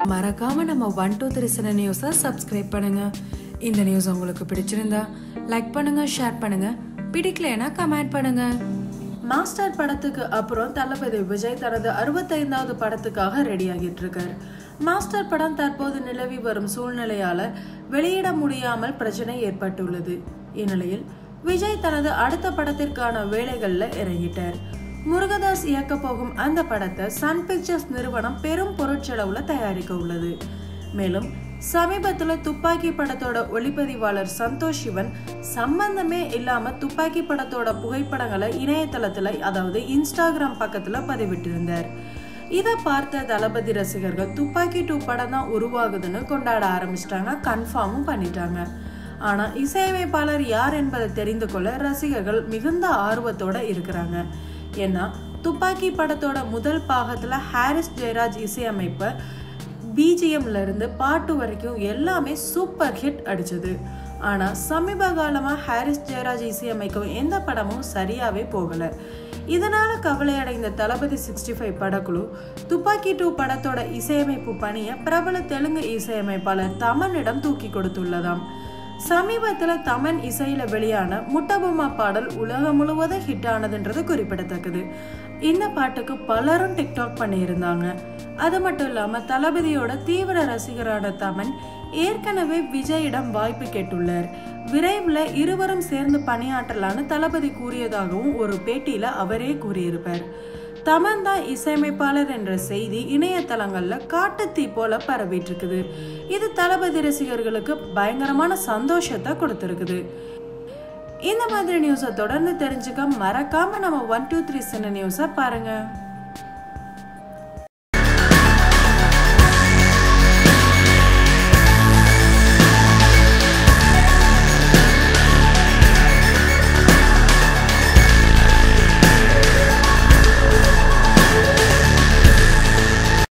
மறக்காம நம்ம one two three சின நியூஸை சப்ஸ்கிரைப் பண்ணுங்க இந்த நியூஸ் உங்களுக்கு பிடிச்சிருந்தா லைக் பண்ணுங்க ஷேர் பண்ணுங்க பிடிக்கலைன்னா கமெண்ட் பண்ணுங்க மாஸ்டர் படத்துக்கு அப்புறம் தளபதி விஜய் தனது அறுபத்தைந்தாவது படத்துக்காக ரெடி ஆகிட்டு இருக்காரு மாஸ்டர் படம் தற்போது நிலவி வரும் சூழ்நிலையால வெளியிட முடியாமல் பிரச்சனை ஏற்பட்டுள்ளது இந்நிலையில் விஜய் தனது அடுத்த படத்திற்கான வேலைகள்ல இறங்கிட்டார் முருகதாஸ் இயக்க போகும் அந்த படத்தை சன் பிக்சர்ஸ் நிறுவனம் பெரும் பொருட்செலவுல தயாரிக்க உள்ளது மேலும் சமீபத்துல துப்பாக்கி படத்தோட ஒளிப்பதிவாளர் சந்தோஷ் சிவன் சம்பந்தமே இல்லாம துப்பாக்கி படத்தோட புகைப்படங்களை இணையதளத்துல அதாவது இன்ஸ்டாகிராம் பக்கத்துல பதிவிட்டிருந்தார் இதை பார்த்த தளபதி ரசிகர்கள் துப்பாக்கி டூ படம் தான் உருவாகுதுன்னு கொண்டாட ஆரம்பிச்சிட்டாங்க கன்ஃபார்மும் பண்ணிட்டாங்க ஆனா இசையமைப்பாளர் யார் என்பதை தெரிந்து கொள்ள ரசிகர்கள் மிகுந்த ஆர்வத்தோட இருக்கிறாங்க ஏன்னா துப்பாக்கி படத்தோட முதல் பாகத்துல ஹாரிஸ் ஜெயராஜ் இசையமைப்ப பிஜிஎம்ல இருந்து பாட்டு வரைக்கும் எல்லாமே சூப்பர் ஹிட் அடிச்சது ஆனா சமீப காலமா ஹாரிஸ் ஜெயராஜ் இசையமைக்கும் எந்த படமும் சரியாவே போகல இதனால கவலையடைந்த தளபதி சிக்ஸ்டி ஃபைவ் படக்குழு துப்பாக்கி டூ படத்தோட இசையமைப்பு பணியை பிரபல தெலுங்கு இசையமைப்பாளர் தமனிடம் தூக்கி கொடுத்துள்ளதாம் சமீபத்துல தமன் இசையில வெளியான முட்டபொம்மா பாடல் உலகம் முழுவதும் ஹிட் ஆனதுன்றது குறிப்பிடத்தக்கது இந்த பாட்டுக்கு பலரும் டிக்டாக் பண்ணியிருந்தாங்க அது மட்டும் இல்லாம தளபதியோட தீவிர ரசிகரான தமன் ஏற்கனவே விஜயிடம் வாய்ப்பு கேட்டுள்ளார் விரைவில் இருவரும் சேர்ந்து பணியாற்றலான்னு தளபதி கூறியதாகவும் ஒரு பேட்டியில அவரே கூறியிருப்பார் தமன் தான் இசையமைப்பாளர் என்ற செய்தி இணையதளங்கள்ல காட்டுத்தீ போல பரவிட்டு இருக்குது இது தளபதி ரசிகர்களுக்கு பயங்கரமான சந்தோஷத்தை கொடுத்துருக்குது இந்த மாதிரி நியூஸை தொடர்ந்து தெரிஞ்சுக்க மறக்காம நம்ம ஒன் டூ த்ரீ சின்ன நியூஸை பாருங்க